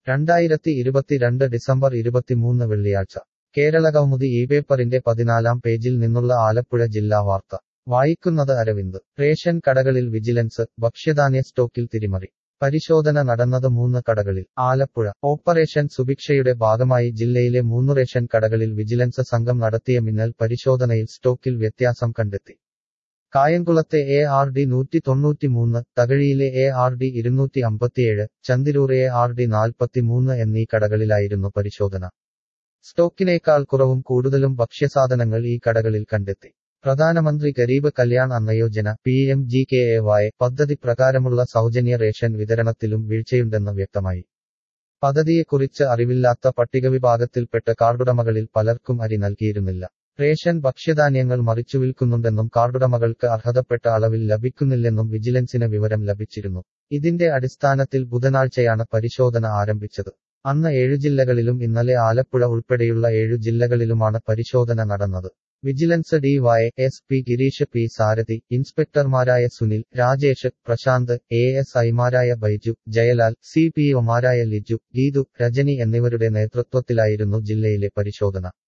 രണ്ടായിരത്തി ഇരുപത്തിരണ്ട് ഡിസംബർ ഇരുപത്തിമൂന്ന് വെള്ളിയാഴ്ച കേരളകൗമുദി ഈ പേപ്പറിന്റെ പതിനാലാം പേജിൽ നിന്നുള്ള ആലപ്പുഴ ജില്ലാ വാർത്ത വായിക്കുന്നത് അരവിന്ദ് റേഷൻ കടകളിൽ വിജിലൻസ് ഭക്ഷ്യധാന്യ സ്റ്റോക്കിൽ തിരിമറി പരിശോധന നടന്നത് മൂന്ന് കടകളിൽ ആലപ്പുഴ ഓപ്പറേഷൻ സുഭിക്ഷയുടെ ഭാഗമായി ജില്ലയിലെ മൂന്ന് റേഷൻ കടകളിൽ വിജിലൻസ് സംഘം നടത്തിയ മിന്നൽ പരിശോധനയിൽ സ്റ്റോക്കിൽ വ്യത്യാസം കണ്ടെത്തി കായംകുളത്തെ എ ആർ ഡി നൂറ്റി തൊണ്ണൂറ്റിമൂന്ന് തകഴിയിലെ എ ആർ ഡി ഇരുന്നൂറ്റി അമ്പത്തിയേഴ് ചന്തിരൂർ എ ആർ ഡി നാൽപ്പത്തിമൂന്ന് എന്നീ കടകളിലായിരുന്നു പരിശോധന സ്റ്റോക്കിനേക്കാൾ കുറവും കൂടുതലും ഭക്ഷ്യസാധനങ്ങൾ ഈ കടകളിൽ കണ്ടെത്തി പ്രധാനമന്ത്രി Garib Kalyan Annayojana P M G K A Y പദ്ധതി പ്രകാരമുള്ള സൗജന്യ റേഷൻ വിതരണത്തിലും വീഴ്ചയുണ്ടെന്ന് വ്യക്തമായി പദ്ധതിയെക്കുറിച്ച് അറിവില്ലാത്ത പട്ടികവിഭാഗത്തിൽപ്പെട്ട കാർഡുടമകളിൽ പലർക്കും അരി നൽകിയിരുന്നില്ല റേഷൻ ഭക്ഷ്യധാന്യങ്ങൾ മറിച്ചു വിൽക്കുന്നുണ്ടെന്നും കാർഡുടമകൾക്ക് അർഹതപ്പെട്ട അളവിൽ ലഭിക്കുന്നില്ലെന്നും വിജിലൻസിന് വിവരം ലഭിച്ചിരുന്നു ഇതിന്റെ അടിസ്ഥാനത്തിൽ ബുധനാഴ്ചയാണ് പരിശോധന ആരംഭിച്ചത് അന്ന് ഏഴു ജില്ലകളിലും ഇന്നലെ ആലപ്പുഴ ഉൾപ്പെടെയുള്ള ഏഴു ജില്ലകളിലുമാണ് പരിശോധന നടന്നത് vigilance D Y S P Gireesh P Sarathi ഇൻസ്പെക്ടർമാരായ സുനിൽ രാജേഷ് പ്രശാന്ത് എ എസ് ഐമാരായ ബൈജു ജയലാൽ സി പി ഒമാരായ ലിജു ഗീതു രജനി എന്നിവരുടെ നേതൃത്വത്തിലായിരുന്നു ജില്ലയിലെ പരിശോധന